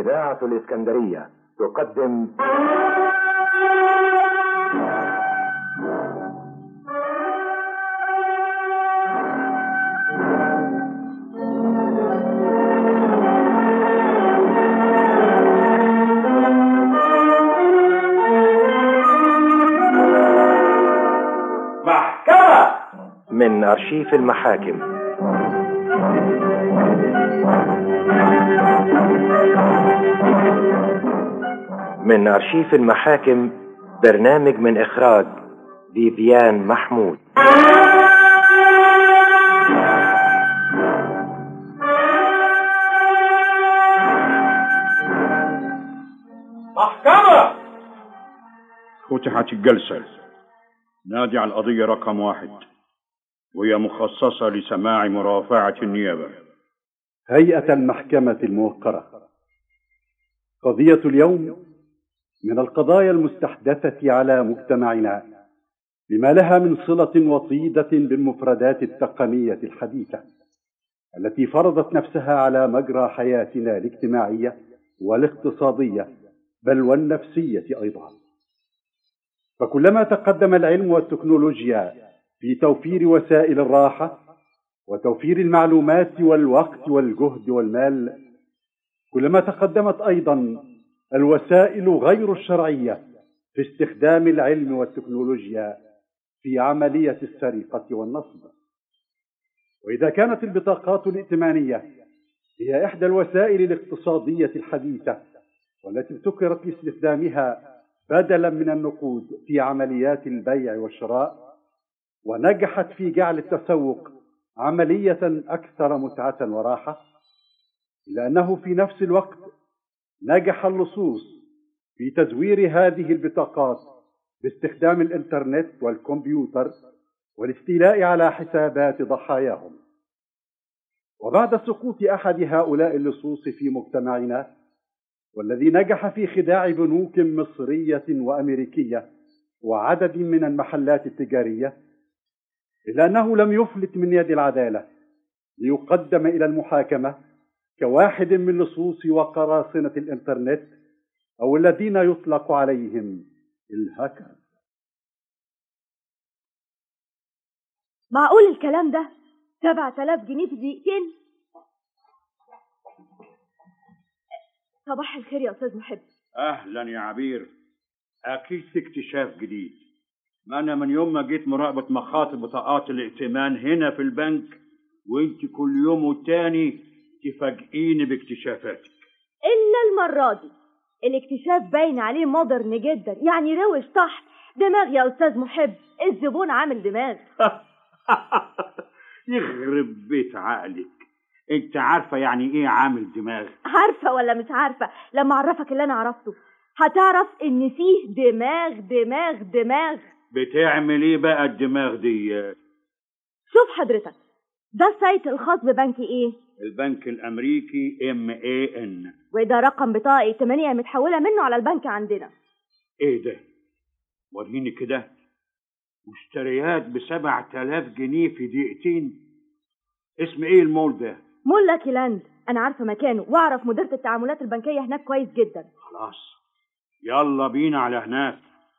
إذاعة الإسكندرية تقدم محكمة من أرشيف المحاكم من أرشيف المحاكم برنامج من إخراج فيفيان محمود محكمة فتحت الجلسة نادي على القضية رقم واحد وهي مخصصة لسماع مرافعة النيابة هيئة المحكمة الموقرة قضية اليوم من القضايا المستحدثة على مجتمعنا بما لها من صلة وطيدة بالمفردات التقنية الحديثة التي فرضت نفسها على مجرى حياتنا الاجتماعية والاقتصادية بل والنفسية أيضا فكلما تقدم العلم والتكنولوجيا في توفير وسائل الراحة وتوفير المعلومات والوقت والجهد والمال كلما تقدمت أيضا الوسائل غير الشرعية في استخدام العلم والتكنولوجيا في عملية السرقة والنصب وإذا كانت البطاقات الائتمانية هي إحدى الوسائل الاقتصادية الحديثة والتي ابتكرت لاستخدامها بدلا من النقود في عمليات البيع والشراء ونجحت في جعل التسوق عملية أكثر متعة وراحة إلا أنه في نفس الوقت نجح اللصوص في تزوير هذه البطاقات باستخدام الإنترنت والكمبيوتر والاستيلاء على حسابات ضحاياهم وبعد سقوط أحد هؤلاء اللصوص في مجتمعنا والذي نجح في خداع بنوك مصرية وأمريكية وعدد من المحلات التجارية إلا أنه لم يفلت من يد العدالة ليقدم إلى المحاكمة كواحد من لصوص وقراصنة الإنترنت أو الذين يطلق عليهم الهاكر معقول الكلام ده سبعة آلاف جنيه في دقيقتين صباح الخير يا أستاذ محب أهلا يا عبير أكيد في اكتشاف جديد ما أنا من يوم ما جيت مراقبة مخاطر بطاقات الائتمان هنا في البنك وانت كل يوم والتاني تفاجئيني باكتشافاتك إلا المرة دي الاكتشاف باين عليه مودرن جدا يعني روش تحت دماغ يا أستاذ محب الزبون عامل دماغ يخرب بيت عقلك انت عارفة يعني ايه عامل دماغ عارفة ولا مش عارفة لما أعرفك اللي أنا عرفته هتعرف إن فيه دماغ دماغ دماغ بتعمل ايه بقى الدماغ دي شوف حضرتك ده السايت الخاص ببنك إيه البنك الامريكي ام اي ان وده رقم بطاقة ائتمانية متحولة منه على البنك عندنا ايه ده وريني كده مشتريات بسبع تلاف جنيه في دقيقتين اسم ايه المول ده مول لاكي لاند أنا عارفة مكانه وأعرف مديرة التعاملات البنكية هناك كويس جدا خلاص يلا بينا على هناك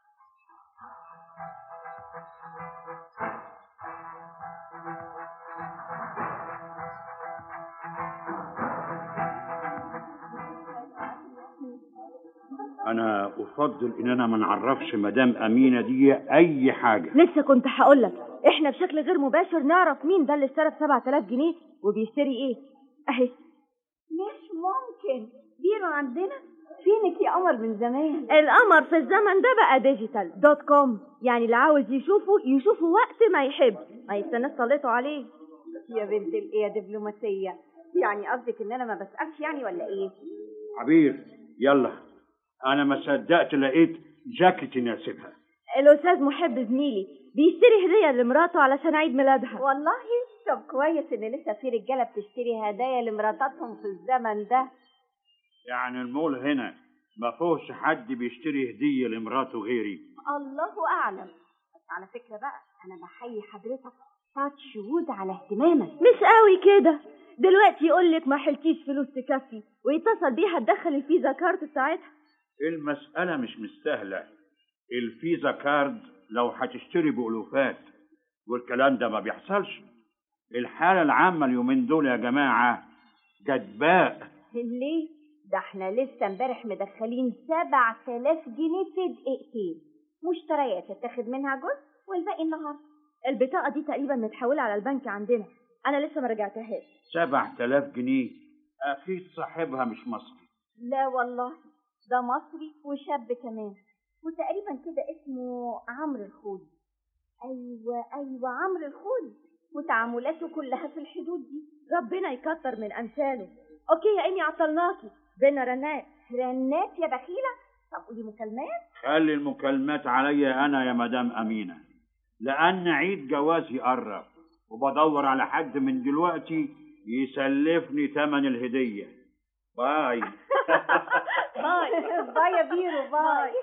انا افضل ان انا ما نعرفش مدام امينه دي اي حاجه لسه كنت هقول لك احنا بشكل غير مباشر نعرف مين ده اللي اشترى ب 7000 جنيه وبيشتري ايه اهي مش ممكن بيرو عندنا فينك يا قمر من زمان القمر في الزمن ده بقى ديجيتال دوت كوم يعني اللي عاوز يشوفه يشوفه وقت ما يحب ما يستناش صليته عليه يا بنت الايه يا دبلوماسيه يعني قصدك ان انا ما بسالش يعني ولا ايه عبير يلا انا ما صدقت لقيت جاكيت يناسبها الاستاذ محب زميلي بيشتري هديه لمراته علشان عيد ميلادها والله طب كويس ان لسه في رجاله بتشتري هدايا لمراتاتهم في الزمن ده يعني المول هنا ما فيهوش حد بيشتري هديه لمراته غيري الله اعلم بس على فكره بقى انا بحيي حضرتك تاتش وود على اهتمامك مش قوي كده دلوقتي يقول لك ما حلتيش فلوس تكفي ويتصل بيها تدخل الفيزا كارت بتاعتها المسألة مش مستاهلة الفيزا كارد لو هتشتري بألوفات والكلام ده ما بيحصلش الحالة العامة اليومين دول يا جماعة جدباء ليه؟ ده احنا لسه امبارح مدخلين سبع تلاف جنيه في دقيقتين مشتريات تتاخد منها جزء والباقي النهارده البطاقة دي تقريبا متحولة على البنك عندنا أنا لسه ما رجعتهاش سبع تلاف جنيه أكيد صاحبها مش مصري لا والله ده مصري وشاب كمان وتقريبا كده اسمه عمرو الخولي ايوه ايوه عمرو الخولي وتعاملاته كلها في الحدود دي ربنا يكتر من أمثاله أوكي يا إيمي عطلناكي بينا رنات رنات يا بخيله طب ودي مكالمات خلي المكالمات عليا أنا يا مدام أمينة لأن عيد جوازي قرب وبدور على حد من دلوقتي يسلفني تمن الهدية باي باي باي يا بيرو باي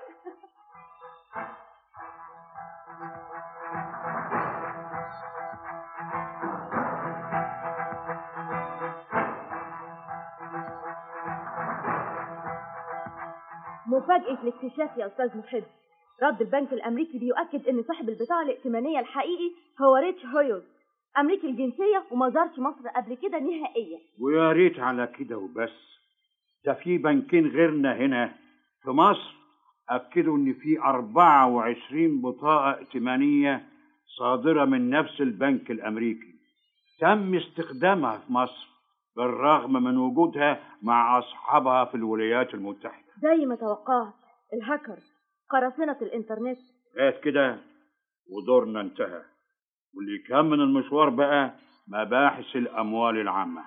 مفاجأة الاكتشاف يا أستاذ محب رد البنك الأمريكي بيؤكد إن صاحب البطاقة الائتمانية الحقيقي هو ريتش هويل أمريكي الجنسية وما زارش مصر قبل كده نهائيا ويا ريت على كده وبس ده في بنكين غيرنا هنا في مصر أكدوا إن في 24 بطاقة ائتمانية صادرة من نفس البنك الأمريكي تم استخدامها في مصر بالرغم من وجودها مع أصحابها في الولايات المتحدة زي ما توقعت الهاكر قراصنة الإنترنت لغاية كده ودورنا انتهى واللي يكمل المشوار بقى مباحث الأموال العامة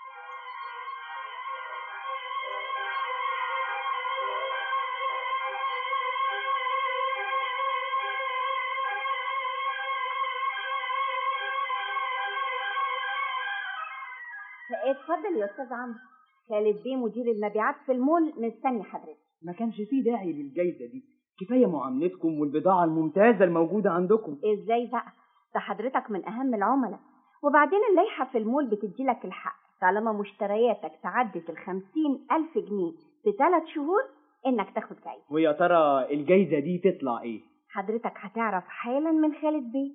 اتفضل يا استاذ عمرو خالد بيه مدير المبيعات في المول مستني حضرتك ما كانش فيه داعي للجايزة دي كفاية معاملتكم والبضاعة الممتازة الموجودة عندكم ازاي بقى ده حضرتك من اهم العملاء وبعدين اللائحة في المول بتديلك الحق طالما مشترياتك تعدت الخمسين ألف جنيه في ثلاث شهور إنك تاخد جايزة ويا ترى الجايزة دي تطلع ايه حضرتك هتعرف حالا من خالد بيه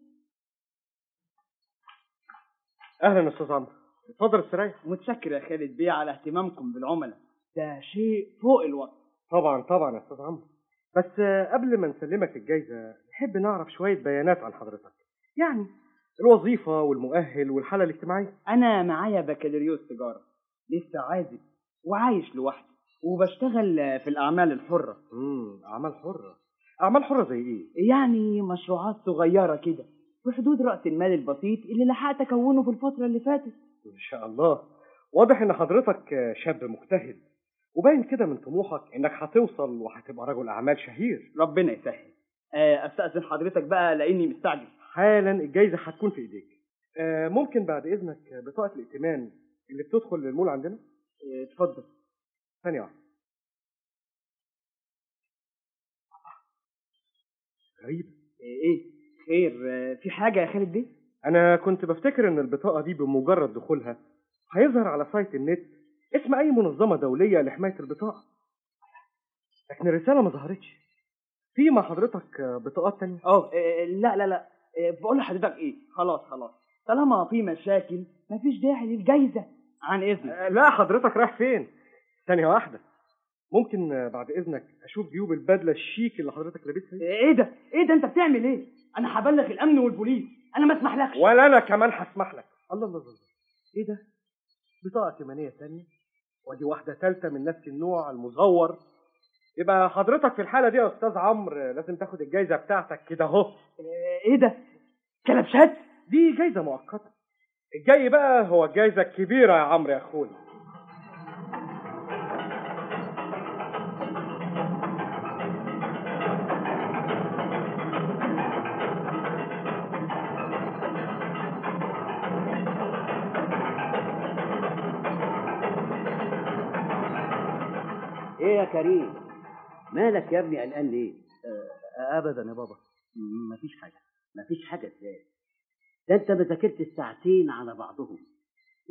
اهلا يا استاذ عمرو اتفضل استريح متشكر يا خالد بيه على اهتمامكم بالعملاء ده شيء فوق الوصف طبعا طبعا يا استاذ عمرو بس آه، قبل ما نسلمك الجايزه نحب نعرف شويه بيانات عن حضرتك يعني الوظيفه والمؤهل والحاله الاجتماعيه انا معايا بكالوريوس تجارة لسه عازب وعايش لوحدي وبشتغل في الاعمال الحرة امم اعمال حره اعمال حره زي ايه يعني مشروعات صغيرة كده بحدود رأس المال البسيط اللي لحقت أكونه في الفترة اللي فاتت ان شاء الله واضح ان حضرتك آه، شاب مجتهد وباين كده من طموحك انك هتوصل وهتبقى رجل اعمال شهير ربنا يسهل آه، أستأذن حضرتك بقى لأني مستعجل حالا الجايزه هتكون في ايديك آه، ممكن بعد اذنك بطاقه الائتمان اللي بتدخل للمول عندنا آه، اتفضل ثانيه واحده غريبه آه، إيه خير آه، في حاجة يا خالد بيه انا كنت بفتكر ان البطاقه دي بمجرد دخولها هيظهر على سايت النت اسم اي منظمه دوليه لحمايه البطاقه لكن الرساله ما ظهرتش في مع حضرتك بطاقات تانية اه آه، لا لا لا آه، بقول لحضرتك ايه خلاص خلاص طالما في مشاكل مفيش داعي للجايزة عن إذنك آه، لا حضرتك رايح فين ثانيه واحده ممكن آه، بعد اذنك اشوف جيوب البدله الشيك اللي حضرتك لابسها دي؟ ايه ده ايه ده انت بتعمل ايه انا هبلغ الامن والبوليس انا ما اسمحلكش ولا انا كمان هسمح لك الله الله الله الله. ايه ده بطاقه ائتمانيه ثانيه ودي واحده ثالثه من نفس النوع المزور يبقى حضرتك في الحاله دي يا استاذ عمرو لازم تاخد الجايزه بتاعتك كده اهو آه، ايه ده كلبشات دي جايزه مؤقته الجاي بقى هو الجايزه الكبيره يا عمرو يا اخوي ايه يا كريم مالك يا ابني قلقان ليه ابدا يا بابا مفيش حاجه مفيش حاجه ازاي ده انت ما ذاكرت الساعتين على بعضهم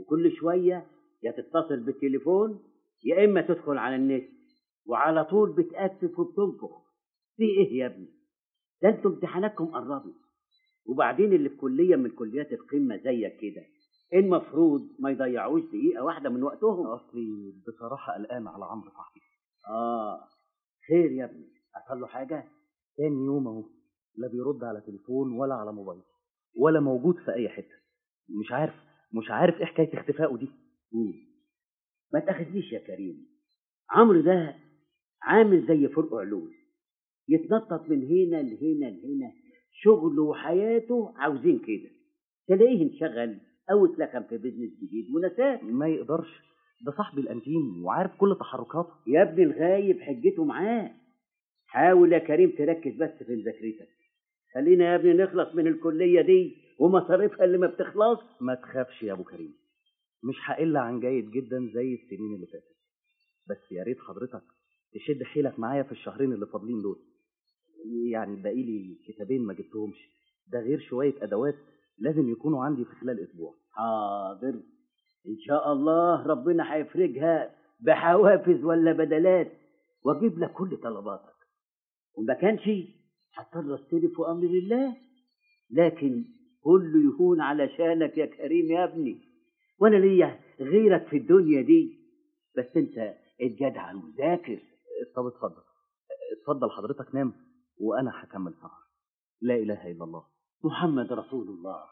وكل شويه يا تتصل بالتليفون يا اما تدخل على النت وعلى طول بتأسف وبتنفخ في ايه يا ابني ده انتوا امتحاناتكم قربت وبعدين اللي في كليه من كليات القمه زيك كده المفروض ما يضيعوش دقيقه واحده من وقتهم اصلي بصراحه قلقان على عمرو صاحبي اه خير يا ابني حصل له حاجه تاني يوم اهو لا بيرد على تليفون ولا على موبايل ولا موجود في اي حته مش عارف مش عارف ايه حكايه اختفائه دي مم. ما تاخذنيش يا كريم عمرو ده عامل زي فرق علوم يتنطط من هنا لهنا لهنا شغله وحياته عاوزين كده تلاقيه انشغل او اتلكم في بيزنس جديد ونساه ما يقدرش ده صاحبي الانتيم وعارف كل تحركاته يا ابني الغايب حجته معاه حاول يا كريم تركز بس في مذاكرتك خلينا يا ابني نخلص من الكلية دي ومصاريفها اللي ما بتخلص ما تخافش يا ابو كريم مش هقل عن جيد جدا زي السنين اللي فاتت بس يا ريت حضرتك تشد حيلك معايا في الشهرين اللي فاضلين دول يعني باقي لي كتابين ما جبتهمش ده غير شويه ادوات لازم يكونوا عندي في خلال اسبوع حاضر ان شاء الله ربنا هيفرجها بحوافز ولا بدلات واجيب لك كل طلباتك وما كانش هضطر استلف وامر لله لكن كله يهون علشانك يا كريم يا ابني وانا ليا غيرك في الدنيا دي بس انت اتجدع وذاكر طب اتفضل اتفضل حضرتك نام وانا هكمل سهر لا اله الا الله محمد رسول الله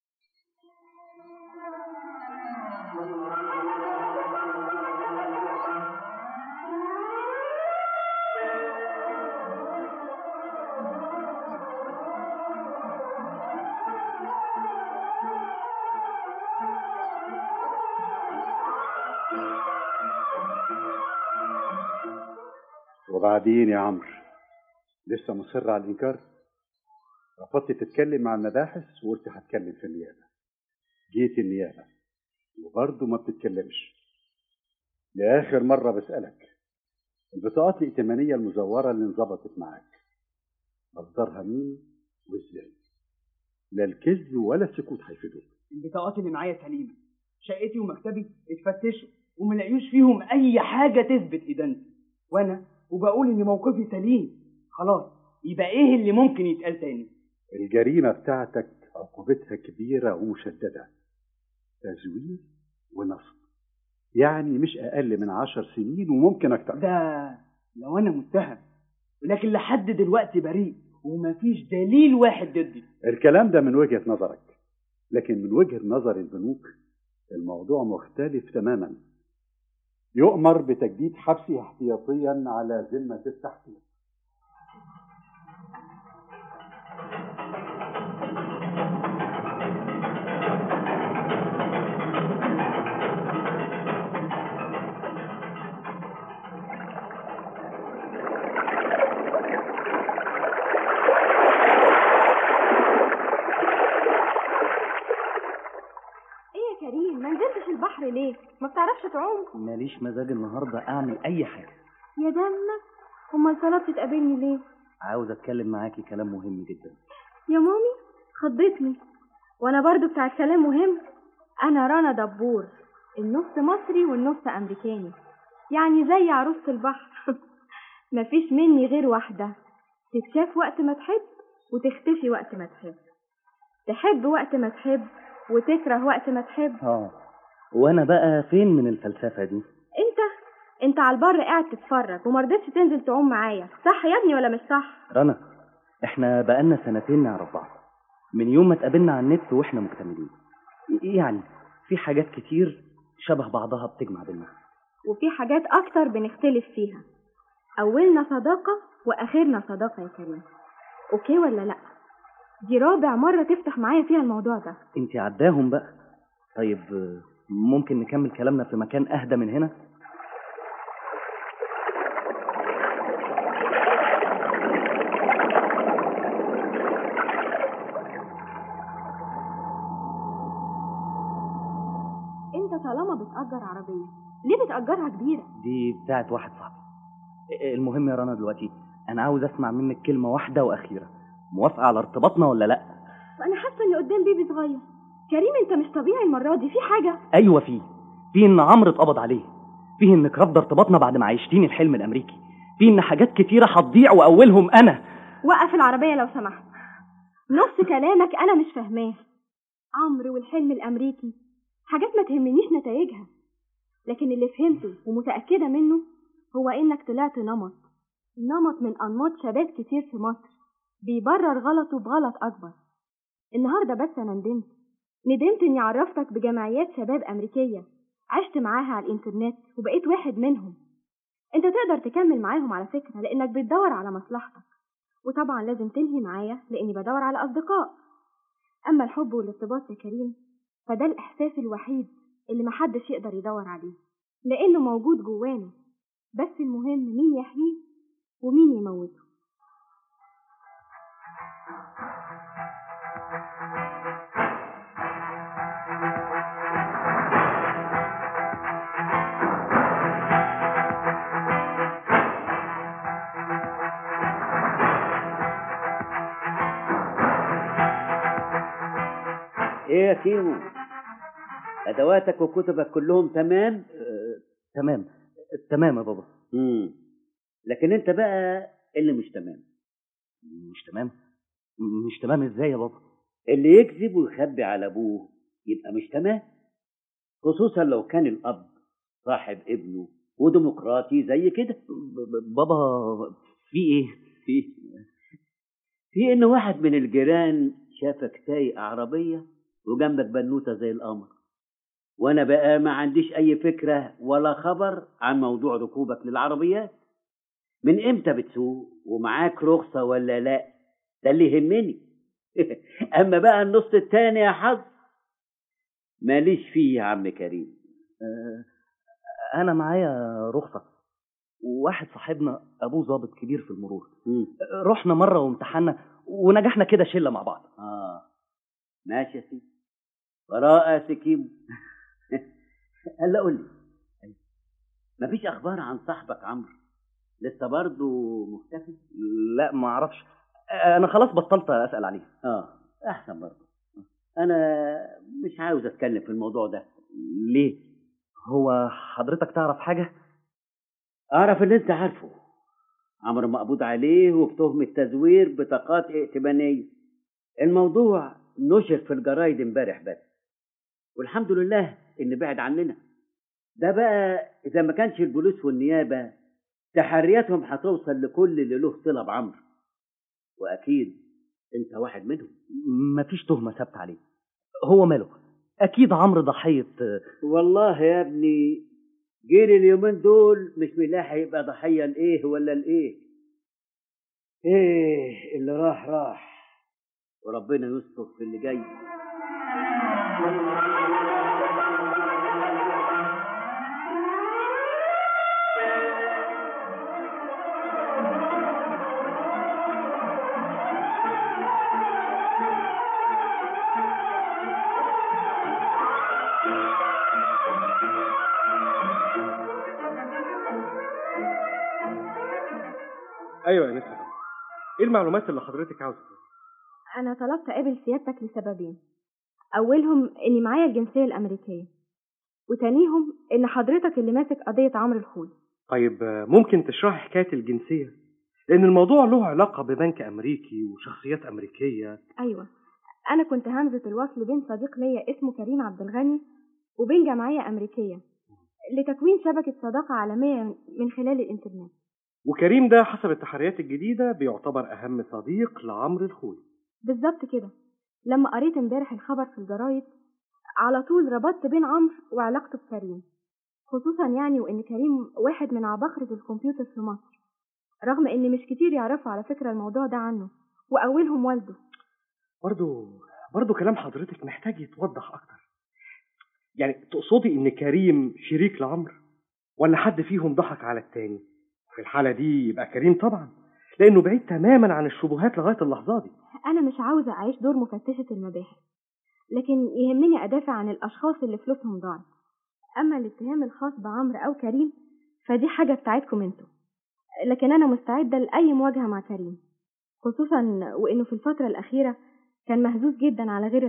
وبعدين يا عمرو لسه مصر على الإنكار رفضت تتكلم مع المباحث وقلت هتكلم في النيابة جيت النيابة وبرضه ما بتتكلمش لآخر مرة بسألك البطاقات الائتمانية المزورة اللي انظبطت معاك مصدرها مين وازاي لا الكذب ولا السكوت هيفيدوك البطاقات اللي معايا سليمه شقتي ومكتبي اتفتشوا وما لقيوش فيهم اي حاجه تثبت ادانتي وانا وبقول ان موقفي سليم خلاص يبقى ايه اللي ممكن يتقال تاني الجريمة بتاعتك عقوبتها كبيرة ومشددة تزوير ونصب يعني مش أقل من عشر سنين وممكن أكتر ده لو انا متهم لكن لحد دلوقتي بريء ومفيش دليل واحد ضدي الكلام ده من وجهة نظرك لكن من وجهة نظر البنوك الموضوع مختلف تماما يؤمر بتجديد حبسه احتياطيا على ذمة التحقيق ايه يا كريم ما نزلتش البحر ليه ما بتعرفش تعوم ماليش مزاج النهارده اعمل اي حاجه يا دمك امال طلبت تقابلني ليه عاوز اتكلم معاكي كلام مهم جدا يا مامي خضتني وانا برضو بتاع كلام مهم انا رنا دبور النص مصري والنص امريكاني يعني زي عروسة البحر مفيش مني غير واحدة تتشاف وقت ما تحب وتختفي وقت ما تحب تحب وقت ما تحب وتكره وقت ما تحب اه وانا بقى فين من الفلسفه دي انت انت على البر قاعد تتفرج ومرضتش تنزل تعوم معايا صح يا ابني ولا مش صح رنا احنا بقالنا سنتين نعرف بعض من يوم ما اتقابلنا على النت واحنا مكتملين يعني في حاجات كتير شبه بعضها بتجمع بينا وفي حاجات اكتر بنختلف فيها اولنا صداقة واخرنا صداقة يا كريم اوكي ولا لا دي رابع مرة تفتح معايا فيها الموضوع ده انت عداهم بقى طيب آه، ممكن نكمل كلامنا في مكان اهدى من هنا انت طالما بتأجر عربية ليه بتأجرها كبيرة دي بتاعت واحد صاحبي آه، المهم يا رنا دلوقتي انا عاوز اسمع منك كلمه واحده واخيره موافقه على ارتباطنا ولا لا وانا حاسة اني قدام بيبي صغير كريم انت مش طبيعي المرة دي في حاجة ايوه في في ان عمرو اتقبض عليه في انك رافضه ارتباطنا بعد ما عيشتيني الحلم الامريكي في ان حاجات كتيره هتضيع واولهم انا وقف العربية لو سمحت نص كلامك أنا مش فاهماه عمرو والحلم الأمريكي حاجات ما تهمنيش نتائجها لكن اللي فهمته ومتأكدة منه هو إنك طلعت نمط نمط من أنماط شباب كتير في مصر بيبرر غلطه بغلط أكبر النهاردة بس أنا ندمت ندمت إني عرفتك بجمعيات شباب أمريكية عشت معاها على الإنترنت وبقيت واحد منهم أنت تقدر تكمل معاهم على فكرة لأنك بتدور على مصلحتك وطبعا لازم تنهي معايا لاني بدور على اصدقاء اما الحب والارتباط يا كريم فده الاحساس الوحيد اللي محدش يقدر يدور عليه لانه موجود جوانا بس المهم مين يحييه ومين يموته ايه يا كيمو ادواتك وكتبك كلهم تمام أه، تمام تمام يا بابا امم لكن انت بقى اللي مش تمام مش تمام مش تمام ازاي يا بابا اللي يكذب ويخبي على ابوه يبقى مش تمام خصوصا لو كان الاب صاحب ابنه وديمقراطي زي كده ب- ب- بابا في ايه في في ان واحد من الجيران شافك سايق عربيه وجنبك بنوته زي القمر وانا بقى ما عنديش اي فكره ولا خبر عن موضوع ركوبك للعربيات من امتى بتسوق ومعاك رخصه ولا لا ده اللي يهمني اما بقى النص التاني يا حظ ماليش فيه يا عم كريم أه، انا معايا رخصه وواحد صاحبنا ابوه ضابط كبير في المرور مم. رحنا مره وامتحنا ونجحنا كده شله مع بعض اه ماشي يا سيدي براءة يا سكيمو هلا قول لي مفيش اخبار عن صاحبك عمرو لسه برضه مختفي لا ما اعرفش انا خلاص بطلت اسال عليه اه احسن برضه انا مش عاوز اتكلم في الموضوع ده ليه هو حضرتك تعرف حاجه اعرف اللي انت عارفه عمرو مقبوض عليه وبتهمة تزوير بطاقات ائتمانية الموضوع نشر في الجرايد امبارح بس والحمد لله ان بعد عننا ده بقى اذا ما كانش البوليس والنيابة تحرياتهم هتوصل لكل اللي له صلة بعمرو واكيد انت واحد منهم مفيش تهمه ثابته عليه هو ماله اكيد عمرو ضحيه والله يا ابني جيل اليومين دول مش ملاحق يبقى ضحية لإيه ولا لإيه إيه اللي راح راح وربنا يستر في اللي جاي ايوه يا مستر ايه المعلومات اللي حضرتك عاوزها انا طلبت اقابل سيادتك لسببين اولهم اني معايا الجنسيه الامريكيه وتانيهم ان حضرتك اللي ماسك قضيه عمرو الخولي طيب آه، ممكن تشرحي حكايه الجنسيه لان الموضوع له علاقه ببنك امريكي وشخصيات امريكيه ايوه انا كنت همزه الوصل بين صديق ليا اسمه كريم عبد الغني وبين جمعيه امريكيه لتكوين شبكه صداقه عالميه من خلال الانترنت وكريم ده حسب التحريات الجديده بيعتبر اهم صديق لعمرو الخولي بالظبط كده لما قريت امبارح الخبر في الجرايد على طول ربطت بين عمرو وعلاقته بكريم خصوصا يعني وان كريم واحد من عباقرة الكمبيوتر في مصر رغم ان مش كتير يعرفوا على فكرة الموضوع ده عنه واولهم والده برضو برضو كلام حضرتك محتاج يتوضح اكتر يعني تقصدي ان كريم شريك لعمرو ولا حد فيهم ضحك على التاني في الحالة دي يبقى كريم طبعا لانه بعيد تماما عن الشبهات لغاية اللحظة دي انا مش عاوزة اعيش دور مفتشة المباحث لكن يهمني ادافع عن الاشخاص اللي فلوسهم ضاعت اما الاتهام الخاص بعمرو او كريم فدي حاجة بتاعتكم انتوا لكن انا مستعدة لاي مواجهة مع كريم خصوصا وانه في الفترة الاخيرة كان مهزوز جدا على غير العادة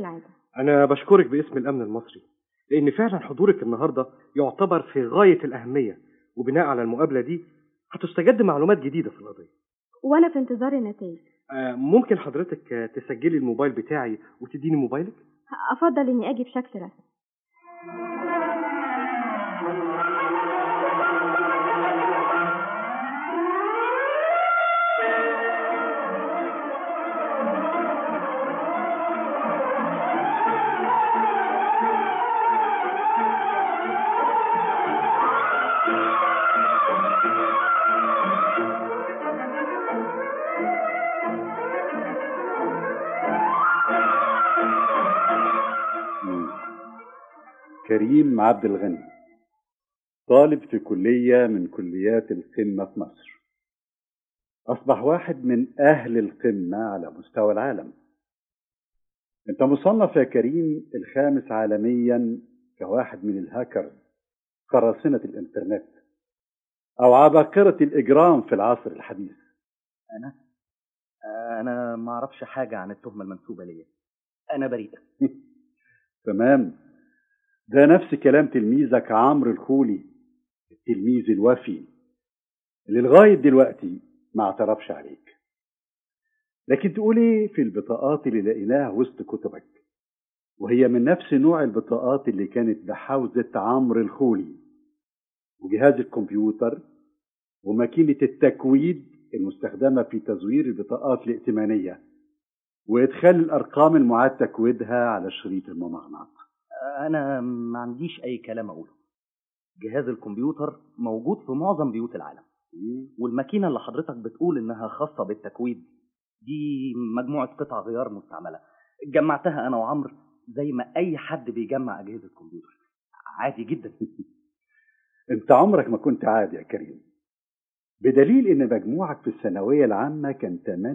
انا بشكرك باسم الامن المصري لان فعلا حضورك النهارده يعتبر في غايه الاهميه وبناء على المقابله دي هتستجد معلومات جديده في القضيه وانا في انتظار النتائج آه، ممكن حضرتك آه، تسجلي الموبايل بتاعي وتديني موبايلك افضل اني اجي بشكل رسمي مم. كريم عبد الغني طالب في كلية من كليات القمة في مصر أصبح واحد من أهل القمة على مستوى العالم أنت مصنف يا كريم الخامس عالميا كواحد من الهاكرز قراصنة الإنترنت أو عباقرة الإجرام في العصر الحديث انا انا ما اعرفش حاجه عن التهمه المنسوبه ليا انا بريء تمام ده نفس كلام تلميذك عمرو الخولي التلميذ الوفي اللي لغاية دلوقتي ما اعترفش عليك لكن تقول ايه في البطاقات اللي لقيناها وسط كتبك وهي من نفس نوع البطاقات اللي كانت بحوزة عمرو الخولي وجهاز الكمبيوتر وماكينة التكويد المستخدمة في تزوير البطاقات الائتمانية وإدخال الأرقام المعاد تكويدها على شريط الممغناط انا ما عنديش اي كلام اقوله جهاز الكمبيوتر موجود في معظم بيوت العالم والماكينه اللي حضرتك بتقول انها خاصه بالتكويد دي مجموعه قطع غيار مستعمله جمعتها انا وعمرو زي ما اي حد بيجمع اجهزه كمبيوتر عادي جدا انت عمرك ما كنت عادي يا كريم بدليل ان مجموعك في الثانوية العامة كان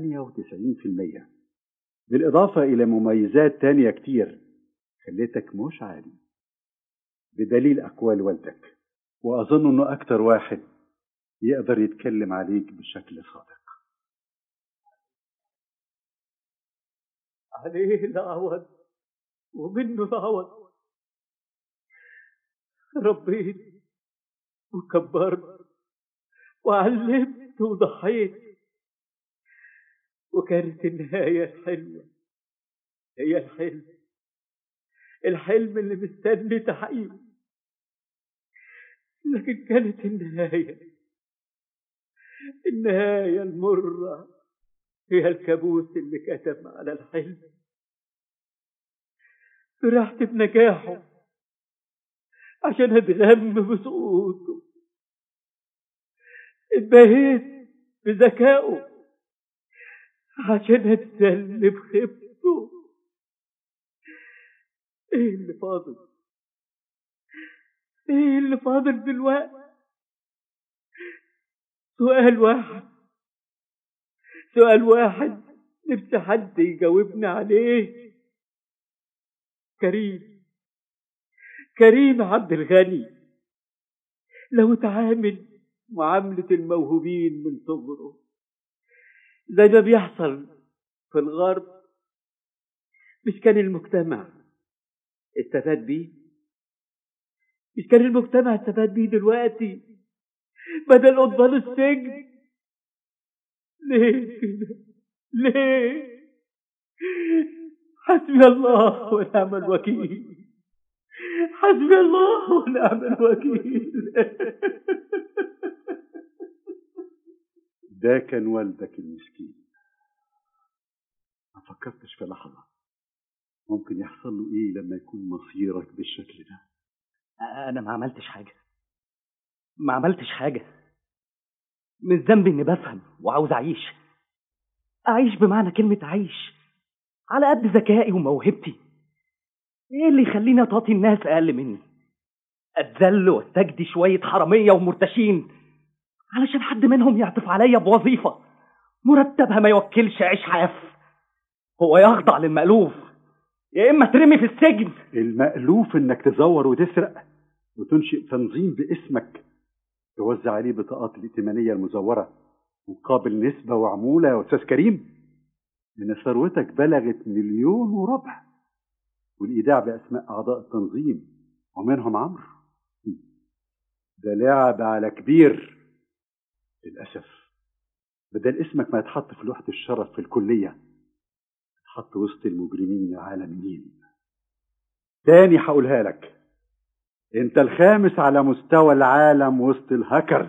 98% بالإضافة إلى مميزات تانية كتير خليتك مش عادي بدليل أقوال والدك وأظن إنه أكتر واحد يقدر يتكلم عليك بشكل صادق عليه العوض ومنه العوض ربيت وكبرت وعلمت وضحيت وكانت النهاية الحلوة هي الحلم الحلم اللي مستني تحقيقه لكن كانت النهاية النهاية المرة هي الكابوس اللي كتب على الحلم فرحت بنجاحه عشان اتغم بسقوطه اتبهيت بذكائه عشان اتسل بخيبته ايه اللي فاضل ايه اللي فاضل دلوقتي سؤال واحد سؤال واحد نفسي حد يجاوبني عليه كريم كريم عبد الغني لو تعامل معاملة الموهوبين من صغره زي ما بيحصل في الغرب مش كان المجتمع استفاد بيه مش كان المجتمع استفاد بيه دلوقتي بدل قضبان السجن ليه كده ليه حسبي الله ونعم الوكيل حسبي الله ونعم الوكيل ده كان والدك المسكين ما فكرتش في لحظة ممكن يحصل له ايه لما يكون مصيرك بالشكل ده انا ما عملتش حاجه ما عملتش حاجه من ذنبي اني بفهم وعاوز اعيش اعيش بمعنى كلمه اعيش على قد ذكائي وموهبتي ايه اللي يخليني اطاطي الناس اقل مني اتذل واستجدي شويه حراميه ومرتشين علشان حد منهم يعطف عليا بوظيفه مرتبها ما يوكلش عيش حاف هو يخضع للمألوف يا اما ترمي في السجن المألوف انك تزور وتسرق وتنشئ تنظيم باسمك توزع عليه بطاقات الائتمانية المزورة مقابل نسبة وعمولة يا أستاذ كريم إن ثروتك بلغت مليون وربع والإيداع بأسماء أعضاء التنظيم ومنهم عمرو ده لعب على كبير للأسف بدل اسمك ما يتحط في لوحة الشرف في الكلية تحط وسط المجرمين العالميين تاني هقولها لك انت الخامس على مستوى العالم وسط الهاكرز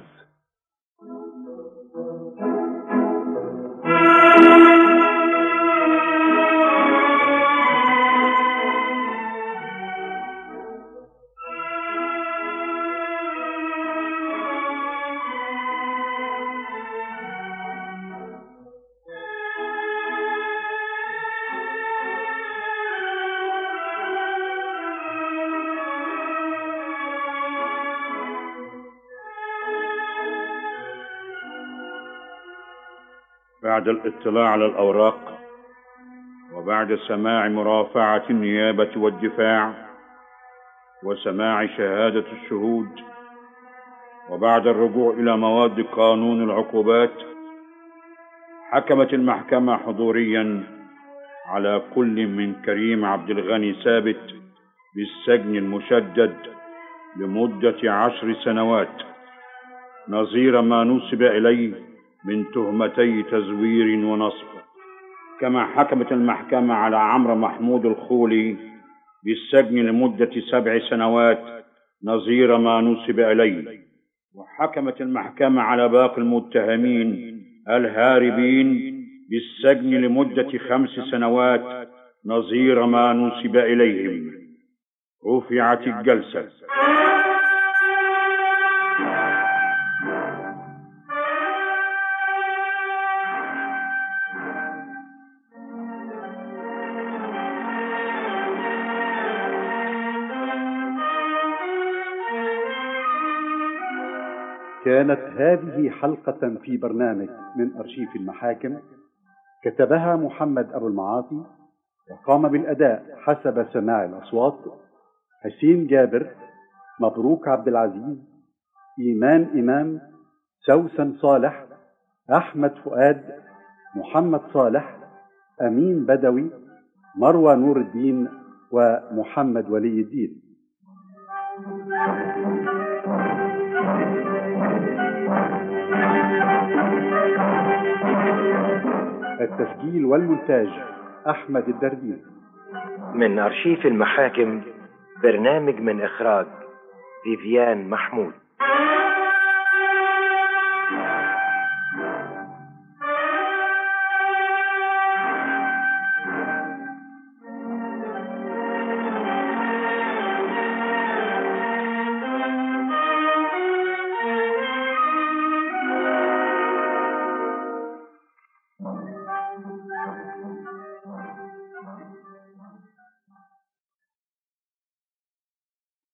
بعد الاطلاع على الأوراق وبعد سماع مرافعة النيابة والدفاع وسماع شهادة الشهود وبعد الرجوع إلى مواد قانون العقوبات حكمت المحكمة حضوريا على كل من كريم عبد الغني ثابت بالسجن المشدد لمدة عشر سنوات نظير ما نسب إليه من تهمتي تزوير ونصب كما حكمت المحكمة على عمرو محمود الخولي بالسجن لمدة سبع سنوات نظير ما نسب إليه وحكمت المحكمة على باقي المتهمين الهاربين بالسجن لمدة خمس سنوات نظير ما نسب إليهم رفعت الجلسة كانت هذه حلقة في برنامج من أرشيف المحاكم كتبها محمد أبو المعاطي وقام بالأداء حسب سماع الأصوات حسين جابر مبروك عبد العزيز إيمان إمام سوسن صالح أحمد فؤاد محمد صالح أمين بدوي مروى نور الدين ومحمد ولي الدين التسجيل والمونتاج أحمد الدردين من أرشيف المحاكم برنامج من إخراج فيفيان محمود